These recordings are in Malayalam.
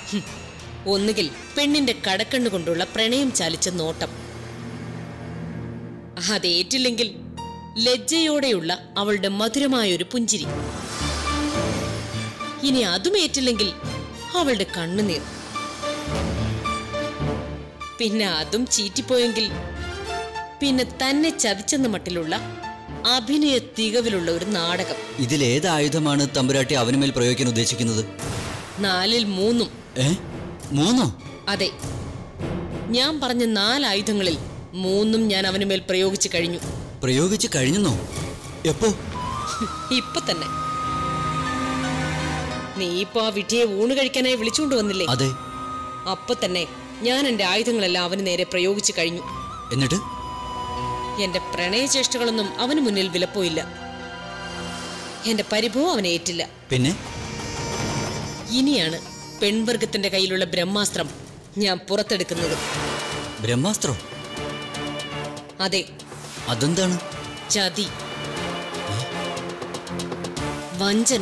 ഹും. ഒന്നുകിൽ പെണ്ണിന്റെ കടക്കണ്ണു കൊണ്ടുള്ള പ്രണയം ചാലിച്ച നോട്ടം അതേറ്റില്ലെങ്കിൽ ലജ്ജയോടെയുള്ള അവളുടെ മധുരമായൊരു പുഞ്ചിരി ഇനി അതും ഏറ്റില്ലെങ്കിൽ അവളുടെ കണ്ണുനീർ പിന്നെ അതും ചീറ്റിപ്പോയെങ്കിൽ പിന്നെ തന്നെ ചതിച്ചെന്ന മട്ടിലുള്ള അഭിനയ തികവിലുള്ള ഒരു നാടകം ഇതിലേത് ആയുധമാണ് തമ്പുരാട്ടി അവനുമേൽ പ്രയോഗിക്കാൻ ഉദ്ദേശിക്കുന്നത് നാലിൽ മൂന്നും ഏ മൂന്നോ അതെ ഞാൻ പറഞ്ഞ നാല് ആയുധങ്ങളിൽ മൂന്നും ഞാൻ അവന് മേൽ പ്രയോഗിച്ചു കഴിഞ്ഞു പ്രയോഗിച്ച് കഴിഞ്ഞെന്നോ എപ്പോ ഇപ്പൊ തന്നെ നീ ഇപ്പൊ ആ വിധിയെ ഊണ് കഴിക്കാനായി വിളിച്ചുകൊണ്ട് വന്നില്ലേ അതെ അപ്പൊ തന്നെ ഞാൻ എന്റെ ആയുധങ്ങളെല്ലാം അവന് നേരെ പ്രയോഗിച്ചു കഴിഞ്ഞു എന്നിട്ട് എന്റെ പ്രണയചേഷ്ടകളൊന്നും അവന് മുന്നിൽ വിലപ്പോയില്ല എന്റെ പരിഭവം അവനെ ഏറ്റില്ല പിന്നെ ഇനിയാണ് പെൺവർഗത്തിന്റെ കയ്യിലുള്ള ബ്രഹ്മാസ്ത്രം ഞാൻ പുറത്തെടുക്കുന്നത് ബ്രഹ്മാസ്ത്രോ അതെ അതെന്താണ് ചതി വഞ്ചന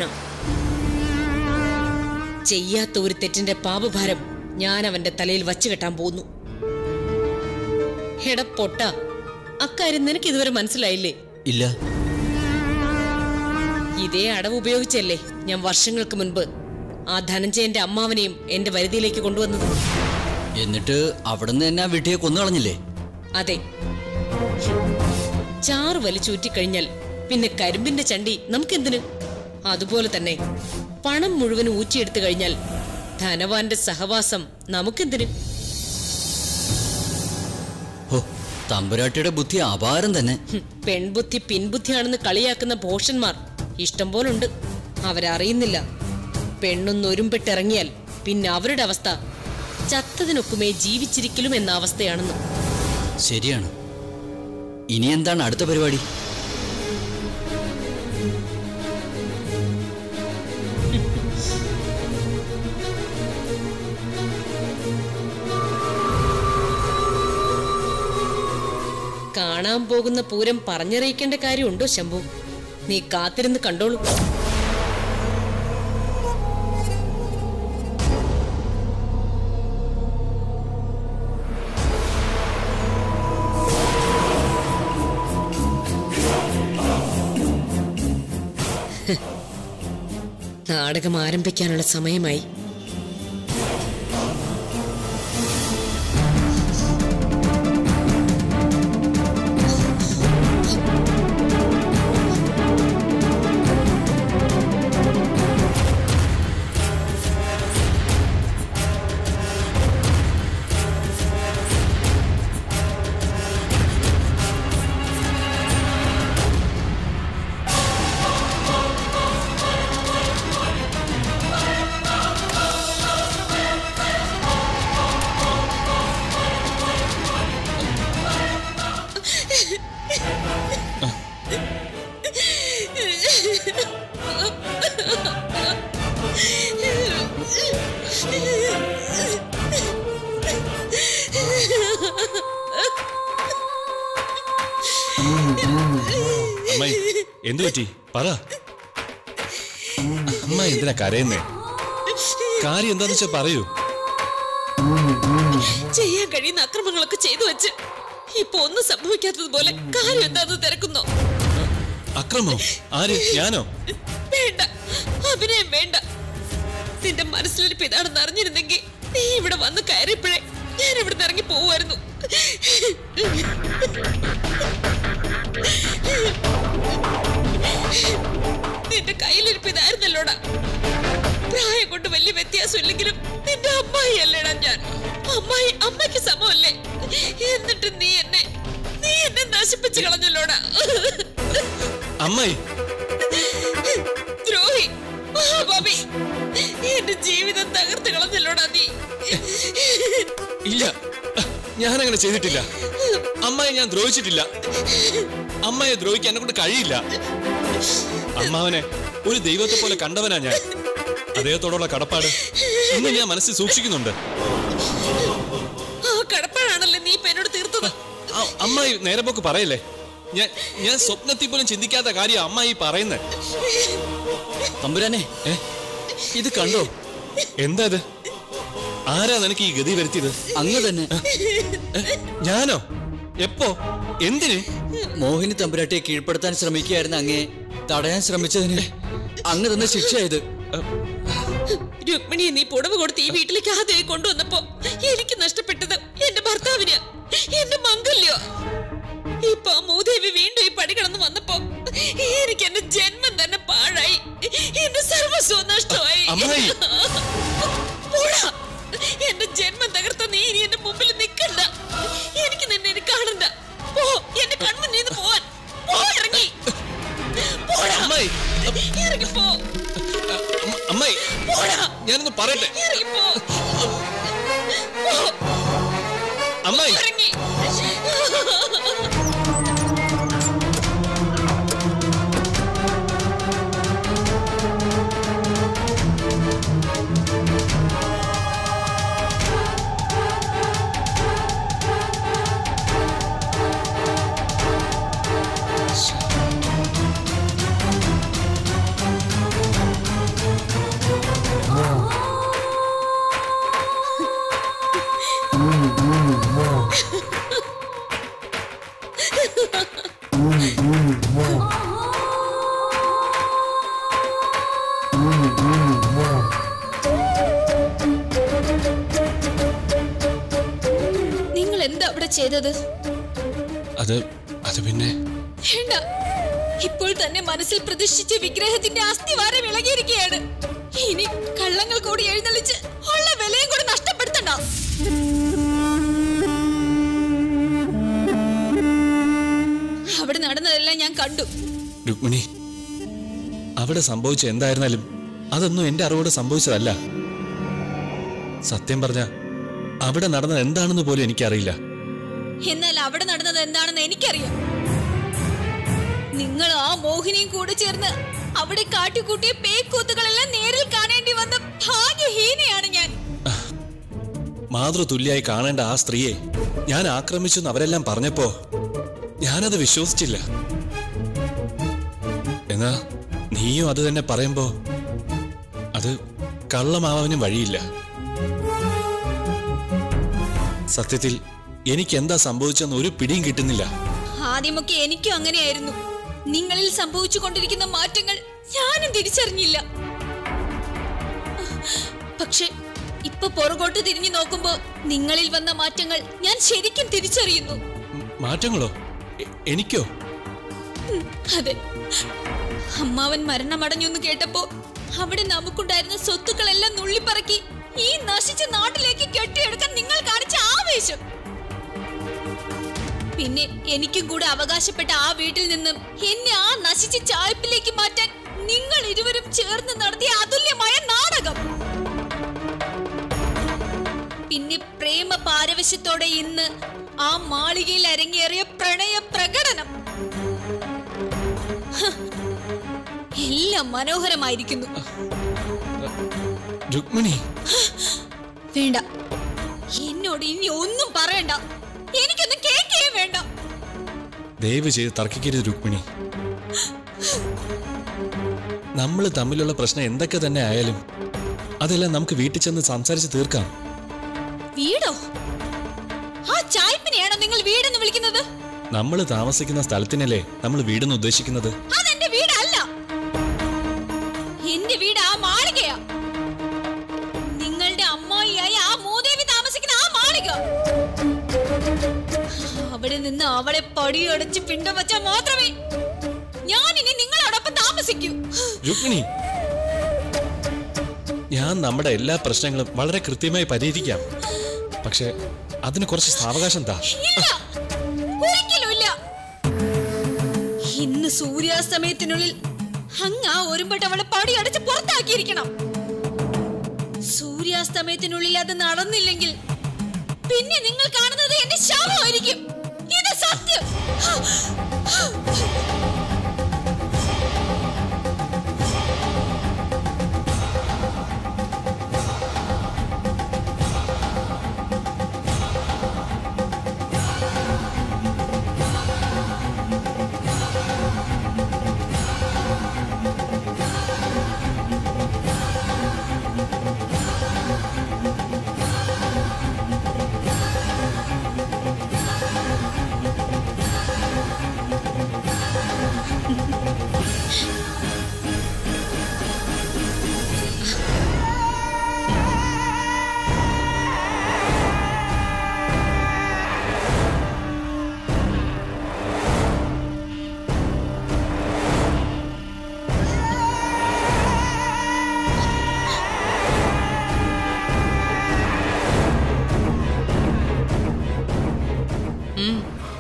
ചെയ്യാത്ത ഒരു തെറ്റിന്റെ പാപഭാരം ഞാൻ അവന്റെ തലയിൽ വച്ചു കെട്ടാൻ പോന്നു എട പൊട്ട അക്കാര്യം നിനക്ക് ഇതുവരെ മനസ്സിലായില്ലേ ഇല്ല ഇതേ അടവ് ഉപയോഗിച്ചല്ലേ ഞാൻ വർഷങ്ങൾക്ക് മുൻപ് ആ ധനഞ്ജയന്റെ അമ്മാവനെയും എന്റെ വരുതിയിലേക്ക് കൊണ്ടുവന്നത് എന്നിട്ട് അവിടുന്ന് തന്നെ ആ വിട്ടിയെ കൊന്നു കളഞ്ഞില്ലേ അതെ ചാറ് വലിച്ചൂറ്റിക്കഴിഞ്ഞാൽ പിന്നെ കരിമ്പിന്റെ ചണ്ടി നമുക്കെന്തിന് അതുപോലെ തന്നെ പണം മുഴുവൻ ഊറ്റിയെടുത്തു കഴിഞ്ഞാൽ ധനവാന്റെ സഹവാസം നമുക്കെന്തിന് ഹോ തമ്പുരാട്ടിയുടെ ബുദ്ധി അപാരം തന്നെ ഹും, പെൺബുദ്ധി പിൻബുദ്ധിയാണെന്ന് കളിയാക്കുന്ന ഭോഷന്മാർ ഇഷ്ടം പോലുണ്ട് അവരറിയുന്നില്ല പെണ്ണൊന്നൊരുമ്പിട്ടിറങ്ങിയാൽ പിന്നെ അവരുടെ അവസ്ഥ ചത്തതിനൊക്കുമേ ജീവിച്ചിരിക്കലും എന്ന അവസ്ഥയാണെന്ന് ശരിയാണ് ഇനി എന്താണ് അടുത്ത പരിപാടി കാണാൻ പോകുന്ന പൂരം പറഞ്ഞറിയിക്കേണ്ട കാര്യമുണ്ടോ ശംഭു നീ കാത്തിരുന്ന് കണ്ടോളൂ നാടകം ആരംഭിക്കാനുള്ള സമയമായി അമ്മായി എന്തു പറ്റി പറ അമ്മ എന്തിനാ കരയുന്നേ കാര്യം എന്താന്ന് വെച്ചാ പറയൂ ചെയ്യാൻ കഴിയുന്ന അക്രമങ്ങളൊക്കെ ചെയ്തു വെച്ച് ഇപ്പൊ ഒന്നും സംഭവിക്കാത്തതുപോലെ കാര്യം എന്താന്ന് തിരക്കുന്നോ അക്രമോ ആര് ഞാനോ വേണ്ട അഭിനയം വേണ്ട നിന്റെ മനസ്സിലിരിപ്പ് ഇതാണെന്ന് അറിഞ്ഞിരുന്നെങ്കിൽ നീ ഇവിടെ വന്ന് കയറിയപ്പോഴേ ഞാൻ ഇവിടുന്ന് ഇറങ്ങി പോവായിരുന്നു നിന്റെ കയ്യിലിരിപ്പ് ഇതായിരുന്നല്ലോടാ പ്രായം കൊണ്ട് വലിയ വ്യത്യാസം ഇല്ലെങ്കിലും നിന്റെ അമ്മായി അല്ലേടാ ഞാൻ അമ്മായി അമ്മയ്ക്ക് സമമല്ലേ എന്നിട്ട് നീ എന്നെ നീ എന്നെ നശിപ്പിച്ചു കളഞ്ഞല്ലോടാ അമ്മായി ദ്രോഹി മഹാഭാവി എന്റെ ജീവിതം തകർത്ത് കളഞ്ഞല്ലോടാ നീ ഇല്ല ഞാൻ അങ്ങനെ ചെയ്തിട്ടില്ല അമ്മായി ഞാൻ ദ്രോഹിച്ചിട്ടില്ല അമ്മയെ ദ്രോഹിക്കാൻ എന്നെ കൊണ്ട് കഴിയില്ല അമ്മാവനെ ഒരു ദൈവത്തെ പോലെ കണ്ടവനാ ഞാൻ അദ്ദേഹത്തോടുള്ള കടപ്പാട് ഇന്ന് ഞാൻ മനസ്സിൽ സൂക്ഷിക്കുന്നുണ്ട് ആ കടപ്പാടാണല്ലേ നീ ഇപ്പൊ എന്നോട് തീർത്തത് ആ- അമ്മായി നേരെ പോക്ക് പറയല്ലേ ഞാൻ ഞാൻ സ്വപ്നത്തിൽ പോലും ചിന്തിക്കാത്ത കാര്യം അമ്മായി പറയുന്നത് തമ്പുരാനെ ഏ ഇത് കണ്ടോ എന്താ ഇത് ആരാ നിനക്ക് ഈ ഗതി വരുത്തിയത് അങ്ങ് തന്നെ ഞാനോ എപ്പോ എന്തിന് മോഹിനി തമ്പുരാട്ടിയെ കീഴ്പ്പെടുത്താൻ ശ്രമിക്കുകയായിരുന്ന അങ്ങേ തടയാൻ ശ്രമിച്ചതിന് അങ്ങ് തന്നെ ശിക്ഷയായത് രുക്മിണിയെ നീ പുടവ് കൊടുത്ത് ഈ വീട്ടിലേക്ക് ആദ്യമായി കൊണ്ടുവന്നപ്പോ എനിക്ക് നഷ്ടപ്പെട്ടത് എന്റെ ഭർത്താവിന് എന്റെ മംഗല്യോ ഇപ്പൊ ആ മൂദേവി വീണ്ടും ഈ പടി കടന്ന് വന്നപ്പോ എനിക്ക് എന്റെ ജന്മം തന്നെ പാഴായി എന്റെ സർവസ്വം നഷ്ടമായി അമ്മായി. പോടാ. എന്റെ ജന്മം തകർത്ത നീ ഇനി എന്റെ മുമ്പിൽ നിൽക്കണ്ട എനിക്ക് നിന്നെ ഇനി കാണണ്ട പോ എന്റെ കൺമുന്നിൽ നിന്ന് പോവാൻ പോ ഇറങ്ങി പോടാ അമ്മായി ഇറങ്ങി പോ അമ്മ- അമ്മായി പോടാ ഞാനൊന്ന് പറയട്ടെ ഇറങ്ങി പോ പോ അമ്മായി ഇറങ്ങി നിങ്ങൾ എന്താ അവിടെ ചെയ്തത് അത് അത് പിന്നെ വേണ്ട ഇപ്പോൾ തന്നെ മനസ്സിൽ പ്രതിഷ്ഠിച്ച വിഗ്രഹത്തിന്റെ അസ്ഥിവാരം ഇളകിയിരിക്കുകയാണ് ഇനി കള്ളങ്ങൾ കൂടി എഴുന്നള്ളിച്ച് ഉള്ള വിലയും കൂടി നഷ്ടപ്പെടുത്തണ്ട അവിടെ നടന്നതെല്ലാം ഞാൻ കണ്ടു രുക്മിണി അവിടെ സംഭവിച്ച എന്തായിരുന്നാലും അതൊന്നും എന്റെ അറിവോട് സംഭവിച്ചതല്ല സത്യം പറഞ്ഞ അവിടെ നടന്നത് എന്താണെന്ന് പോലും എനിക്കറിയില്ല എന്നാൽ അവിടെ നടന്നത് എന്താണെന്ന് എനിക്കറിയാം നിങ്ങൾ ആ മോഹിനിയും കൂടെ ചേർന്ന് അവിടെ കാട്ടിക്കൂട്ടിയ പേക്കൂത്തുകളെല്ലാം നേരിൽ കാണേണ്ടി വന്ന ഭാഗ്യഹീനയാണ് ഞാൻ മാതൃതുല്യായി കാണേണ്ട ആ സ്ത്രീയെ ഞാൻ ആക്രമിച്ചു എന്ന് അവരെല്ലാം പറഞ്ഞപ്പോ ഞാനത് വിശ്വസിച്ചില്ല എന്നാ നീയും അത് തന്നെ പറയുമ്പോ അത് കള്ളമാവാനും വഴിയില്ല സത്യത്തിൽ എനിക്ക് എന്താ സംഭവിച്ചെന്ന് ഒരു പിടിയും കിട്ടുന്നില്ല ആദ്യമൊക്കെ എനിക്കും അങ്ങനെയായിരുന്നു നിങ്ങളിൽ സംഭവിച്ചു കൊണ്ടിരിക്കുന്ന മാറ്റങ്ങൾ ഞാനും തിരിച്ചറിഞ്ഞില്ല പക്ഷെ ഇപ്പൊ പുറകോട്ട് തിരിഞ്ഞു നോക്കുമ്പോ നിങ്ങളിൽ വന്ന മാറ്റങ്ങൾ ഞാൻ ശരിക്കും തിരിച്ചറിയുന്നു ഉം, മാറ്റങ്ങളോ എ- എനിക്കോ അതെ അമ്മാവൻ മരണമടഞ്ഞു എന്ന് കേട്ടപ്പോ അവിടെ നമുക്കുണ്ടായിരുന്ന സ്വത്തുക്കളെല്ലാം നുള്ളിപ്പറക്കി ഈ നശിച്ച നാട്ടിലേക്ക് കെട്ടിയെടുക്കാൻ നിങ്ങൾ കാണിച്ച ആവേശം പിന്നെ എനിക്കും കൂടെ അവകാശപ്പെട്ട ആ വീട്ടിൽ നിന്നും എന്നെ ആ നശിച്ച ചായ്പിലേക്ക് മാറ്റാൻ നിങ്ങൾ ഇരുവരും ചേർന്ന് നടത്തിയ അതുല്യമായ നാടകം പിന്നെ പ്രേമ പാരവശ്യത്തോടെ ഇന്ന് ആ മാളികയിൽ അരങ്ങേറിയ പ്രണയ പ്രകടനം ഹ, എല്ലാം മനോഹരമായിരിക്കുന്നു രുക്മിണി വേണ്ട എന്നോട് ഇനി ഒന്നും പറയണ്ട എനിക്കൊന്നും കേൾക്കുകയും വേണ്ട ദയവ് ചെയ്ത് തർക്കിക്കരുത് രുക്മിണി നമ്മൾ തമ്മിലുള്ള പ്രശ്നം എന്തൊക്കെ തന്നെ ആയാലും അതെല്ലാം നമുക്ക് വീട്ടിൽ ചെന്ന് സംസാരിച്ച് തീർക്കാം വീടോ ആ ചായ്പിനെയാണോ നിങ്ങൾ വീടെന്ന് വിളിക്കുന്നത് നമ്മൾ താമസിക്കുന്ന സ്ഥലത്തിനല്ലേ നമ്മൾ വീടെന്ന് ഉദ്ദേശിക്കുന്നത് അതെന്റെ വീടല്ല എന്റെ വീട് ആ മാളികയാ നിങ്ങളുടെ അമ്മായിയായി ആ മൂദേവി താമസിക്കുന്ന ആ മാളിക അവിടെ നിന്ന് അവളെ പടിയടച്ച് പിണ്ടം വെച്ചാൽ മാത്രമേ ഞാൻ ഇനി നിങ്ങളോടൊപ്പം താമസിക്കൂ രുക്മിണി ഞാൻ നമ്മുടെ എല്ലാ പ്രശ്നങ്ങളും വളരെ കൃത്യമായി പരിഹരിക്കാം പക്ഷെ അതിന് കുറച്ച് സാവകാശം താ ഇല്ല ഒരിക്കലും ഇല്ല ഇന്ന് സൂര്യാസ്തമയത്തിനുള്ളിൽ അങ്ങ് ആ ഒരുമ്പെട്ട് അവളെ പടിയടച്ച് പുറത്താക്കിയിരിക്കണം സൂര്യാസ്തമയത്തിനുള്ളിൽ അത് നടന്നില്ലെങ്കിൽ പിന്നെ നിങ്ങൾ കാണുന്നത് എന്റെ ശവമായിരിക്കും ഇത് സത്യം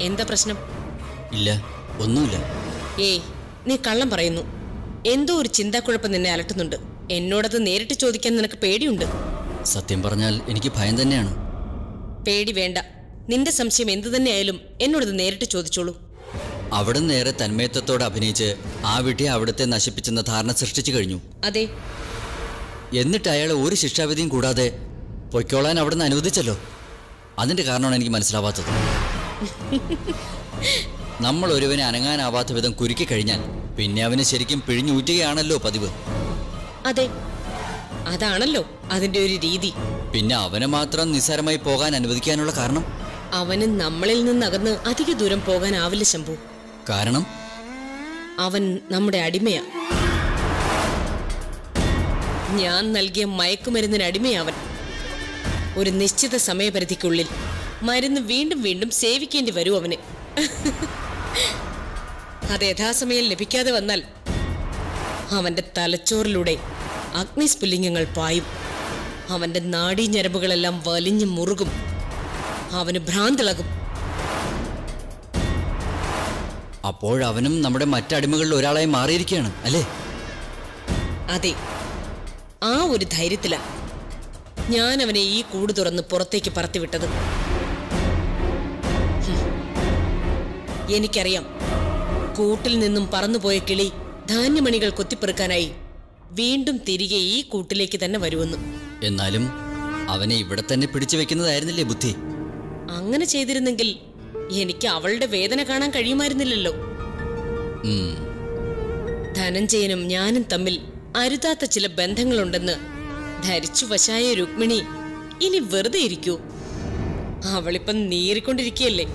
എന്താ പ്രശ്നം ഇല്ല ഒന്നുമില്ല ഏയ് നീ കള്ളം പറയുന്നു എന്തോ ഒരു ചിന്താക്കുഴപ്പം നിന്നെ അലട്ടുന്നുണ്ട് എന്നോടത് നേരിട്ട് ചോദിക്കാൻ നിനക്ക് പേടിയുണ്ട് സത്യം പറഞ്ഞാൽ എനിക്ക് ഭയം തന്നെയാണ് പേടി വേണ്ട നിന്റെ സംശയം എന്തു തന്നെയായാലും എന്നോടത് നേരിട്ട് ചോദിച്ചോളൂ അവിടെ നേരെ തന്മയത്വത്തോടെ അഭിനയിച്ച് ആ വീട്ടിൽ അവിടുത്തെ നശിപ്പിച്ചെന്ന ധാരണ സൃഷ്ടിച്ചു കഴിഞ്ഞു അതെ എന്നിട്ട് അയാളെ ഒരു ശിക്ഷാവിധിയും കൂടാതെ പൊയ്ക്കോളാൻ അവിടുന്ന് അനുവദിച്ചല്ലോ അതിന്റെ കാരണമാണ് എനിക്ക് മനസ്സിലാവാത്തത് നമ്മൾ ഒരുവനെ അനങ്ങാനാവാത്ത വിധം കുരുക്കി കഴിഞ്ഞാൽ പിന്നെ അവനെ ശരിക്കും പിഴിഞ്ഞൂറ്റുകയാണല്ലോ പതിവ് അതെ അതാണല്ലോ അതിന്റെ ഒരു രീതി പിന്നെ അവനെ മാത്രം നിസ്സാരമായി പോകാൻ അനുവദിക്കാനുള്ള കാരണം അവന് നമ്മളിൽ നിന്നകന്ന് അധിക ദൂരം പോകാനാവില്ല ശംഭു കാരണം അവൻ നമ്മുടെ അടിമയാ ഞാൻ നൽകിയ മയക്കുമരുന്നിന് അടിമയാവൻ ഒരു നിശ്ചിത സമയപരിധിക്കുള്ളിൽ മരുന്ന് വീണ്ടും വീണ്ടും സേവിക്കേണ്ടി വരും അവന് അത് യഥാസമയം ലഭിക്കാതെ വന്നാൽ അവന്റെ തലച്ചോറിലൂടെ അഗ്നിസ്ഫുല്ലിംഗങ്ങൾ പായും അവന്റെ നാഡീഞരമ്പുകളെല്ലാം വലിഞ്ഞു മുറുകും അവന് ഭ്രാന്തിളകും അപ്പോഴവനും നമ്മുടെ മറ്റടിമകളിൽ ഒരാളായി മാറിയിരിക്കുകയാണ് അല്ലേ അതെ ആ ഒരു ധൈര്യത്തിലാ ഞാൻ അവനെ ഈ കൂട് തുറന്ന് പുറത്തേക്ക് പറത്തിവിട്ടത് ഹും. എനിക്കറിയാം കൂട്ടിൽ നിന്നും പറന്നുപോയ കിളി ധാന്യമണികൾ കൊത്തിപ്പെറുക്കാനായി വീണ്ടും തിരികെ ഈ കൂട്ടിലേക്ക് തന്നെ വരുമെന്ന് എന്നാലും അവനെ ഇവിടെ തന്നെ പിടിച്ചു വെക്കുന്നതായിരുന്നില്ലേ ബുദ്ധി അങ്ങനെ ചെയ്തിരുന്നെങ്കിൽ എനിക്ക് അവളുടെ വേദന കാണാൻ കഴിയുമായിരുന്നില്ലല്ലോ ഉം. ധനഞ്ജയനും ഞാനും തമ്മിൽ അരുതാത്ത ചില ബന്ധങ്ങളുണ്ടെന്ന് ധരിച്ചു വശായ രുക്മിണി ഇനി വെറുതെ ഇരിക്കൂ അവളിപ്പം നീറിക്കൊണ്ടിരിക്കുകയല്ലേ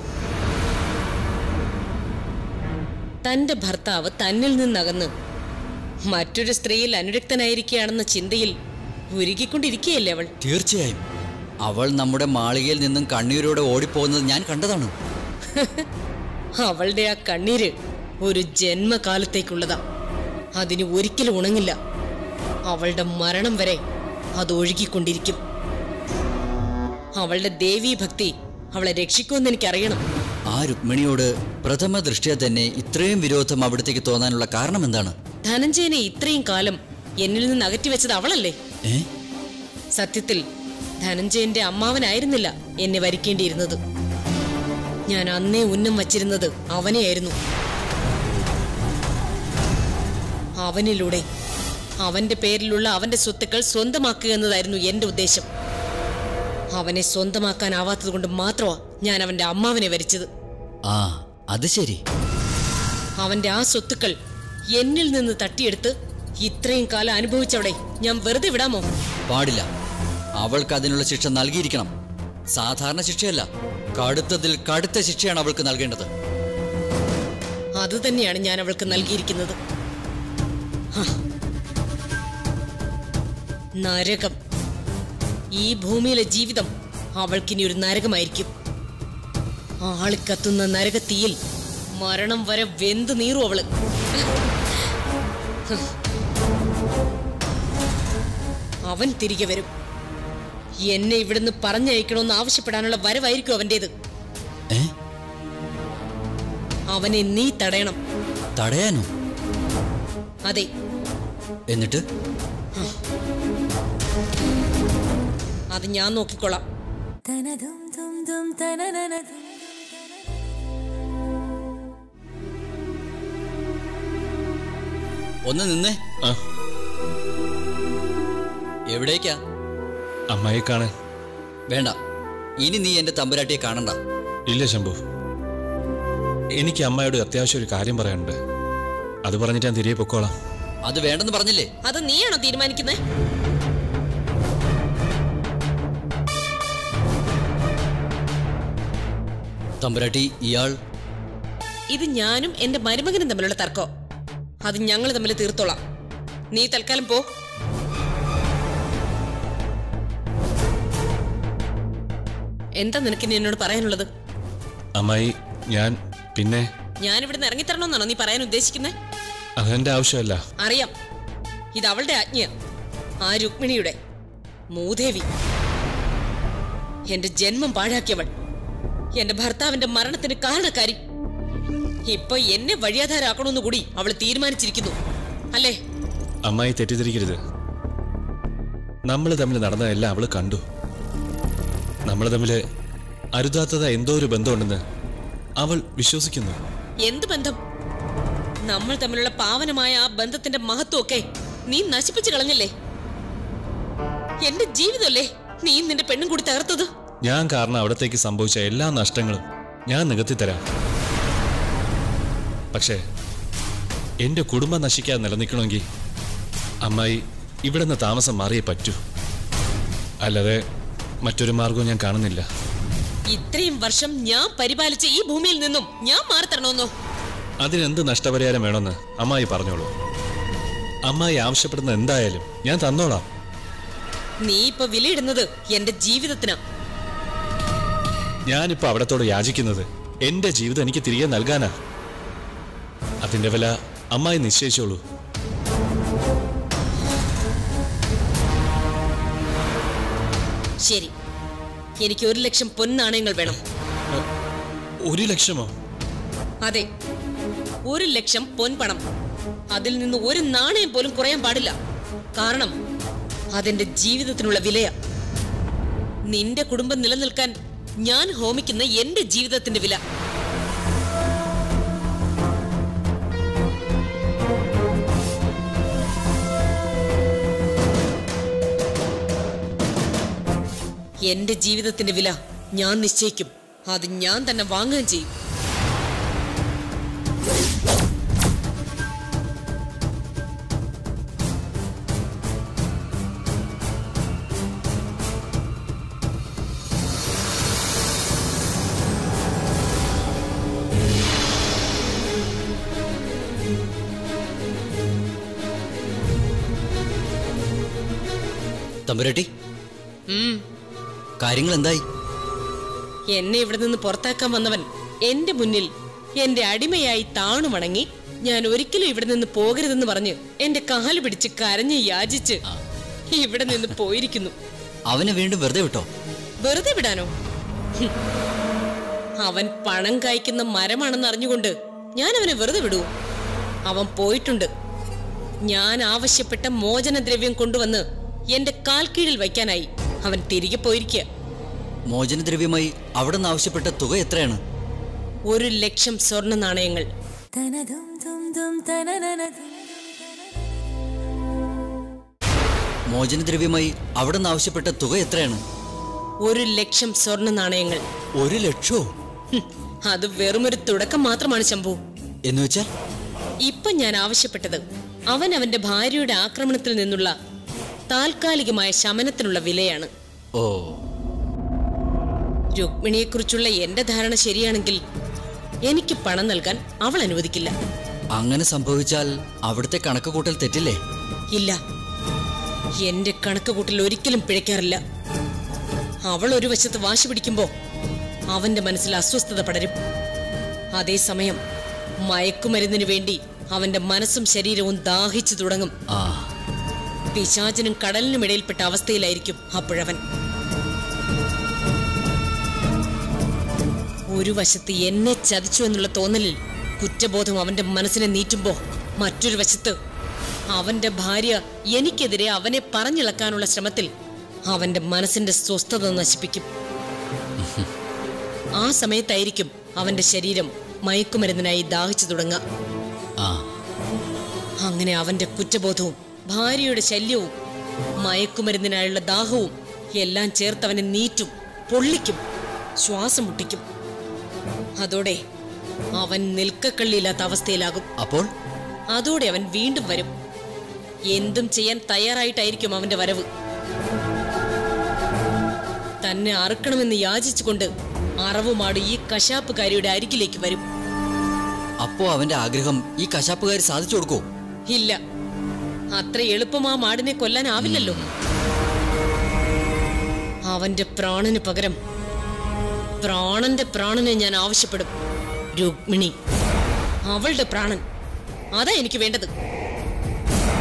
തന്റെ ഭർത്താവ് തന്നിൽ നിന്നകന്ന് മറ്റൊരു സ്ത്രീയിൽ അനുരക്തനായിരിക്കുകയാണെന്ന ചിന്തയിൽ ഉരുകിക്കൊണ്ടിരിക്കുകയല്ലേ അവൾ തീർച്ചയായും അവൾ നമ്മുടെ മാളികയിൽ നിന്നും കണ്ണീരോടെ ഓടിപ്പോകുന്നത് ഞാൻ കണ്ടതാണ് അവളുടെ ആ കണ്ണീര് ഒരു ജന്മകാലത്തേക്കുള്ളതാ അതിന് ഒരിക്കലും ഉണങ്ങില്ല അവളുടെ മരണം വരെ അത് ഒഴുകിക്കൊണ്ടിരിക്കും അവളുടെ ദേവീ ഭക്തി അവളെ രക്ഷിക്കുമെന്ന് എനിക്കറിയണം ആ രുക്മിണിയോട് പ്രഥമ ദൃഷ്ടിയ തന്നെ ഇത്രയും വിരോധം അവിടത്തേക്ക് തോന്നാനുള്ള കാരണം എന്താണ് ധനഞ്ജയനെ ഇത്രയും കാലം എന്നിൽ നിന്ന് അകറ്റിവെച്ചത് അവളല്ലേ ഏ സത്യത്തിൽ ധനഞ്ജയന്റെ അമ്മാവനായിരുന്നില്ല എന്നെ വരിക്കേണ്ടിയിരുന്നത് ഞാൻ അന്നേ ഉന്നം വച്ചിരുന്നത് അവനെയായിരുന്നു അവനിലൂടെ അവന്റെ പേരിലുള്ള അവന്റെ സ്വത്തുക്കൾ സ്വന്തമാക്കുക എന്നതായിരുന്നു എന്റെ ഉദ്ദേശം അവനെ സ്വന്തമാക്കാനാവാത്തത് കൊണ്ട് മാത്രമാ ഞാൻ അവന്റെ അമ്മാവനെ വരിച്ചത് ആ അത് ശരി അവന്റെ ആ സ്വത്തുക്കൾ എന്നിൽ നിന്ന് തട്ടിയെടുത്ത് ഇത്രയും കാലം അനുഭവിച്ചവിടെ ഞാൻ വെറുതെ വിടാമോ പാടില്ല അവൾക്ക് അതിനുള്ള ശിക്ഷ നൽകിയിരിക്കണം സാധാരണ ശിക്ഷയല്ല കടുത്തതിൽ കടുത്ത ശിക്ഷയാണ് അവൾക്ക് നൽകേണ്ടത് അത് തന്നെയാണ് ഞാൻ അവൾക്ക് നൽകിയിരിക്കുന്നത് ഹ. നരകം ഈ ഭൂമിയിലെ ജീവിതം അവൾക്കിനി ഒരു നരകമായിരിക്കും ആളിക്കത്തുന്ന നരകത്തീയിൽ മരണം വരെ വെന്ത് നീറും അവള് ഹ്. അവൻ തിരികെ വരും എന്നെ ഇവിടുന്ന് പറഞ്ഞയക്കണമെന്ന് ആവശ്യപ്പെടാനുള്ള വരവായിരിക്കും അവൻ്റേത് ഏ അവനെ നീ തടയണം തടയാനോ അതെ എന്നിട്ട് അത് ഞാൻ നോക്കിക്കൊള്ളാം ഒന്ന് നിന്നേ ആ എവിടേക്കാ അമ്മായി കാണാൻ വേണ്ട ഇനി നീ എന്റെ തമ്പുരാട്ടിയെ കാണണ്ട ഇല്ല ശംഭു എനിക്ക് അമ്മയോട് അത്യാവശ്യം ഒരു കാര്യം പറയാനുണ്ട് അത് പറഞ്ഞിട്ട് ഞാൻ തിരികെ പൊക്കോളാം അത് വേണ്ടെന്ന് പറഞ്ഞില്ലേ അത് നീയാണോ തീരുമാനിക്കുന്നത് തമ്പുരാട്ടി ഇയാൾ ഇത് ഞാനും എന്റെ മരുമകനും തമ്മിലുള്ള തർക്കോ അത് ഞങ്ങൾ തമ്മിൽ തീർത്തോളാം നീ തൽക്കാലം പോ എന്താ നിനക്ക് ഇനി എന്നോട് പറയാനുള്ളത് അമ്മായി ഞാൻ പിന്നെ ഞാൻ ഇവിടുന്ന് ഇറങ്ങിത്തരണമെന്നാണോ നീ പറയാൻ ഉദ്ദേശിക്കുന്നത് അതെന്റെ ആവശ്യമല്ല അറിയാം ഇത് അവളുടെ ആജ്ഞ ആ രുക്മിണിയുടെ മൂദേവി എന്റെ ജന്മം പാഴാക്കിയവൾ എന്റെ ഭർത്താവിന്റെ മരണത്തിന് കാരണക്കാരി ഇപ്പൊ എന്നെ വഴിയാധാരാക്കണമെന്ന് കൂടി അവൾ തീരുമാനിച്ചിരിക്കുന്നു അല്ലേ അമ്മായി തെറ്റിദ്ധരിക്കരുത് നമ്മൾ തമ്മിൽ നടന്നതെല്ലാം അവള് കണ്ടു നമ്മൾ തമ്മിൽ അരുതാത്തത എന്തോ ഒരു ബന്ധമുണ്ടെന്ന് അവൾ വിശ്വസിക്കുന്നു എന്ത് ബന്ധം നമ്മൾ തമ്മിലുള്ള പാവനമായ ആ ബന്ധത്തിന്റെ മഹത്വമൊക്കെ നീ നശിപ്പിച്ചു കളഞ്ഞല്ലേ എന്റെ ജീവിതമല്ലേ നീ നിന്റെ പെണ്ണും കൂടി തകർത്തത് ഞാൻ കാരണം അവിടത്തേക്ക് സംഭവിച്ച എല്ലാ നഷ്ടങ്ങളും ഞാൻ നികത്തി തരാം പക്ഷേ എന്റെ കുടുംബം നശിക്കാതെ നിലനിൽക്കണമെങ്കിൽ അമ്മായി ഇവിടെ നിന്ന് താമസം മാറിയേ പറ്റൂ അല്ലാതെ മറ്റൊരു മാർഗവും ഞാൻ കാണുന്നില്ല ഇത്രയും വർഷം ഞാൻ പരിപാലിച്ച ഈ ഭൂമിയിൽ നിന്നും ഞാൻ മാറി തരണമെന്നോ അതിനെന്ത് നഷ്ടപരിഹാരം വേണമെന്ന് അമ്മായി പറഞ്ഞോളൂ അമ്മായി ആവശ്യപ്പെടുന്ന എന്തായാലും ഞാൻ തന്നോളാം നീ ഇപ്പൊ വിലയിടുന്നത് എന്റെ ജീവിതത്തിനാ ഞാനിപ്പോ അവിടത്തോട് യാചിക്കുന്നത് എന്റെ ജീവിതം എനിക്ക് തിരികെ നൽകാനാ അതിന്റെ വില അമ്മായി നിശ്ചയിച്ചോളൂ ശരി എനിക്ക് ഒരു ലക്ഷം പൊന്നാണയങ്ങൾ വേണം ഒരു ലക്ഷമോ അതെ ഒരു ലക്ഷം പൊൻപണം അതിൽ നിന്ന് ഒരു നാണയം പോലും കുറയാൻ പാടില്ല കാരണം അതെന്റെ ജീവിതത്തിനുള്ള വിലയാ നിന്റെ കുടുംബം നിലനിൽക്കാൻ ഞാൻ ഹോമിക്കുന്ന എന്റെ ജീവിതത്തിന്റെ വില എന്റെ ജീവിതത്തിന്റെ വില ഞാൻ നിശ്ചയിക്കും അത് ഞാൻ തന്നെ വാങ്ങുകയും ചെയ്യും തമ്പുരാട്ടി ഉം കാര്യങ്ങൾ എന്തായി എന്നെ ഇവിടെ നിന്ന് പുറത്താക്കാൻ വന്നവൻ എന്റെ മുന്നിൽ എന്റെ അടിമയായി താണു വണങ്ങി ഞാൻ ഒരിക്കലും ഇവിടെ നിന്ന് പോകരുതെന്ന് പറഞ്ഞ് എന്റെ കാല് പിടിച്ച് കരഞ്ഞ് യാചിച്ച് ഇവിടെ നിന്ന് പോയിരിക്കുന്നു അവനെ വീണ്ടും വെറുതെ വിട്ടോ വെറുതെ വിടാനോ ഹും. അവൻ പണം കായ്ക്കുന്ന മരമാണെന്ന് അറിഞ്ഞുകൊണ്ട് ഞാൻ അവനെ വെറുതെ വിടൂ അവൻ പോയിട്ടുണ്ട് ഞാൻ ആവശ്യപ്പെട്ട മോചനദ്രവ്യം കൊണ്ടുവന്ന് എന്റെ കാൽ കീഴിൽ വയ്ക്കാനായി അവൻ തിരികെ പോയിരിക്കുക മോചനദ്രവ്യമായി അവിടെ നിന്ന് ആവശ്യപ്പെട്ട തുക എത്രയാണ് ഒരു ലക്ഷം സ്വർണ്ണ നാണയങ്ങൾ മോചനദ്രവ്യമായി അവിടെ നിന്ന് ആവശ്യപ്പെട്ട തുക എത്രയാണ് ഒരു ലക്ഷം സ്വർണ്ണ നാണയങ്ങൾ ഒരു ലക്ഷോ ഹും, അത് വെറുമൊരു തുടക്കം മാത്രമാണ് ശംഭു എന്ന് വെച്ചാൽ ഇപ്പൊ ഞാൻ ആവശ്യപ്പെട്ടത് അവൻ അവന്റെ ഭാര്യയുടെ ആക്രമണത്തിൽ നിന്നുള്ള താൽക്കാലികമായ ശമനത്തിനുള്ള വിലയാണ് ഓ രുക്മിണിയെക്കുറിച്ചുള്ള എന്റെ ധാരണ ശരിയാണെങ്കിൽ എനിക്ക് പണം നൽകാൻ അവൾ അനുവദിക്കില്ല അങ്ങനെ സംഭവിച്ചാൽ അവിടുത്തെ കണക്ക് കൂട്ടൽ തെറ്റില്ലേ ഇല്ല എന്റെ കണക്ക് കൂട്ടിൽ ഒരിക്കലും പിഴയ്ക്കാറില്ല അവൾ ഒരു വശത്ത് വാശി പിടിക്കുമ്പോ അവന്റെ മനസ്സിൽ അസ്വസ്ഥത പടരും അതേസമയം മയക്കുമരുന്നിനു വേണ്ടി അവന്റെ മനസ്സും ശരീരവും ദാഹിച്ചു തുടങ്ങും ആ പിശാചിനും കടലിനും ഇടയിൽപ്പെട്ട അവസ്ഥയിലായിരിക്കും അപ്പോഴവൻ ഒരു വശത്ത് എന്നെ ചതിച്ചു എന്നുള്ള തോന്നലിൽ കുറ്റബോധം അവന്റെ മനസ്സിനെ നീറ്റുമ്പോ മറ്റൊരു വശത്ത് അവന്റെ ഭാര്യ എനിക്കെതിരെ അവനെ പറഞ്ഞിളക്കാനുള്ള ശ്രമത്തിൽ അവന്റെ മനസ്സിന്റെ സ്വസ്ഥത നശിപ്പിക്കും ആ സമയത്തായിരിക്കും അവന്റെ ശരീരം മയക്കുമരുന്നിനായി ദാഹിച്ചു തുടങ്ങുക ആ അങ്ങനെ അവന്റെ കുറ്റബോധവും ഭാര്യയുടെ ശല്യവും മയക്കുമരുന്നിനായുള്ള ദാഹവും എല്ലാം ചേർത്ത് അവനെ നീറ്റും പൊള്ളിക്കും ശ്വാസം മുട്ടിക്കും അതോടെ അവൻ നിൽക്കക്കള്ളിയില്ലാത്ത അവസ്ഥയിലാകും അപ്പോൾ അതോടെ അവൻ വീണ്ടും വരും എന്തും ചെയ്യാൻ തയ്യാറായിട്ടായിരിക്കും അവന്റെ വരവ് തന്നെ അറുക്കണമെന്ന് യാചിച്ചുകൊണ്ട് അറവുമാട് ഈ കശാപ്പുകാരിയുടെ അരികിലേക്ക് വരും അപ്പോ അവന്റെ ആഗ്രഹം ഈ കശാപ്പുകാരി സാധിച്ചു കൊടുക്കോ ഇല്ല അത്ര എളുപ്പം ആ മാടിനെ കൊല്ലാനാവില്ലല്ലോ അവന്റെ പ്രാണന് പകരം പ്രാണന്റെ പ്രാണനെ ഞാൻ ആവശ്യപ്പെടും രുക്മിണി അവളുടെ പ്രാണൻ അതാ എനിക്ക് വേണ്ടത്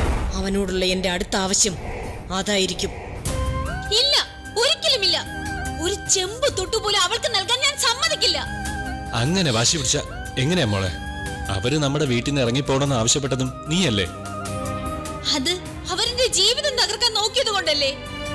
അവനോടുള്ള എന്റെ അടുത്ത ആവശ്യം അതായിരിക്കും ഇല്ല ഒരിക്കലുമില്ല ഒരു ചെമ്പ് തൊട്ടുപോലും അവൾക്ക് നൽകാൻ ഞാൻ സമ്മതിക്കില്ല അങ്ങനെ വാശി പിടിച്ച എങ്ങനെയാ മോളെ അവര് നമ്മുടെ വീട്ടിൽ നിന്ന് ഇറങ്ങിപ്പോണെന്ന് ആവശ്യപ്പെട്ടതും നീയല്ലേ അത് അവരുടെ ജീവിതം തകർക്കാൻ നോക്കിയത് കൊണ്ടല്ലേ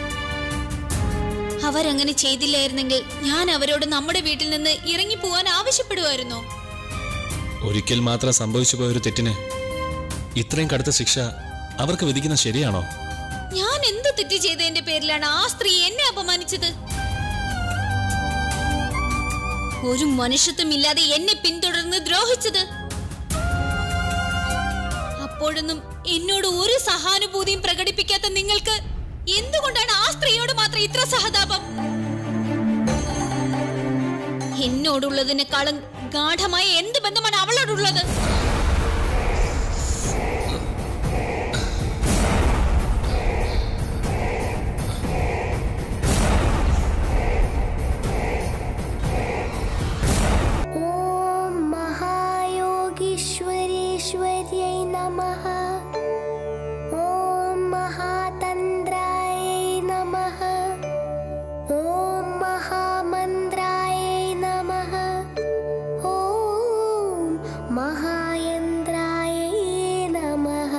അവരങ്ങനെ ചെയ്തില്ലായിരുന്നെങ്കിൽ ഞാൻ അവരോട് നമ്മുടെ വീട്ടിൽ നിന്ന് ഇറങ്ങി പോവാൻ ആവശ്യപ്പെടുമായിരുന്നോ ഒരിക്കൽ മാത്രം സംഭവിച്ചു പോയ ഒരു തെറ്റിന് ഇത്രയും കടുത്ത ശിക്ഷ അവർക്ക് വിധിക്കുന്നത് ശരിയാണോ ഞാൻ എന്ത് തെറ്റ് ചെയ്തതിന്റെ പേരിലാണ് ആ സ്ത്രീ എന്നെ അപമാനിച്ചത് ഒരു മനുഷ്യത്വമില്ലാതെ എന്നെ പിന്തുടർന്ന് ദ്രോഹിച്ചത് അപ്പോഴൊന്നും എന്നോട് ഒരു സഹാനുഭൂതിയും പ്രകടിപ്പിക്കാത്ത നിങ്ങൾക്ക് എന്തുകൊണ്ടാണ് ആ സ്ത്രീയോട് മാത്രം ഇത്ര സഹതാപം എന്നോടുള്ളതിനേക്കാളും ഗാഠമായ എന്ത് ബന്ധമാണ് അവളോടുള്ളത് ॐ महायोगीश्वरेश्वर्यै नमः ॐ महातन्द्रायै नमः ॐ महामन्द्रायै नमः ॐ महायन्द्रायै नमः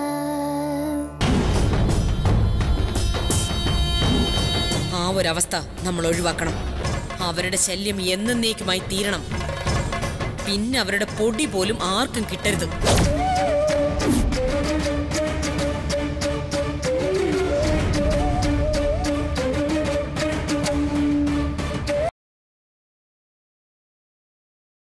ആ ഒരവസ്ഥ നമ്മൾ ഒഴിവാക്കണം അവരുടെ ശല്യം എന്നേക്കുമായി തീരണം പിന്നെ അവരുടെ പൊടി പോലും ആർക്കും കിട്ടരുത്